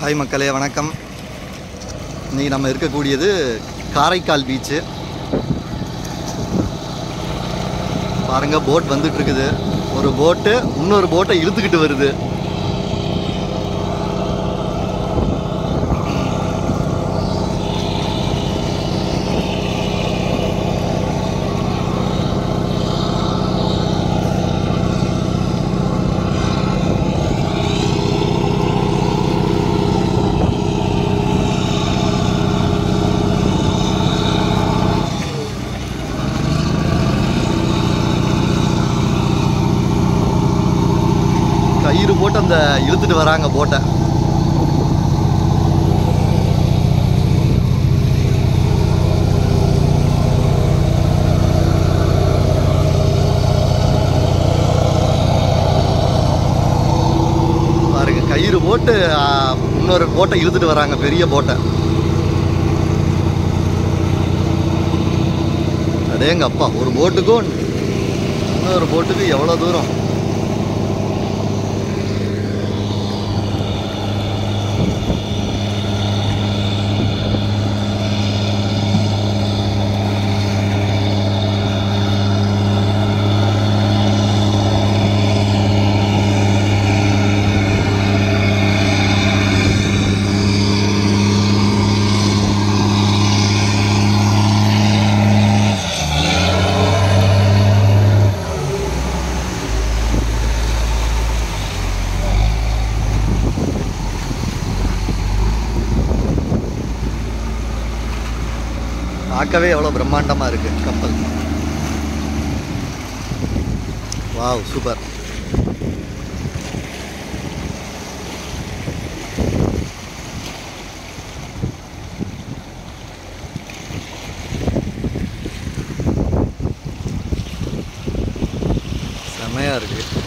hi மக்களே வணக்கம் இன்றைக்கி நம்ம இருக்கக்கூடியது காரைக்கால் பீச்சு பாருங்க போட் வந்துட்டு இருக்குது ஒரு போட்டு இன்னொரு போட்டை இழுத்துக்கிட்டு வருது கயிறு போட்டு அந்த இழுத்துட்டு வராங்க போட்டை பாருங்க கயிறு போட்டு ஆ, இன்னொரு போட்டை இழுத்துட்டு வராங்க பெரிய போட்டை அடேங்க அப்பா ஒரு போட்டுக்கும் இன்னொரு போட்டுக்கு எவ்வளோ தூரம் பார்க்கவே எவ்வளோ பிரம்மாண்டமாக இருக்கு கப்பல் வாவ் சூப்பர் செமையாக இருக்கு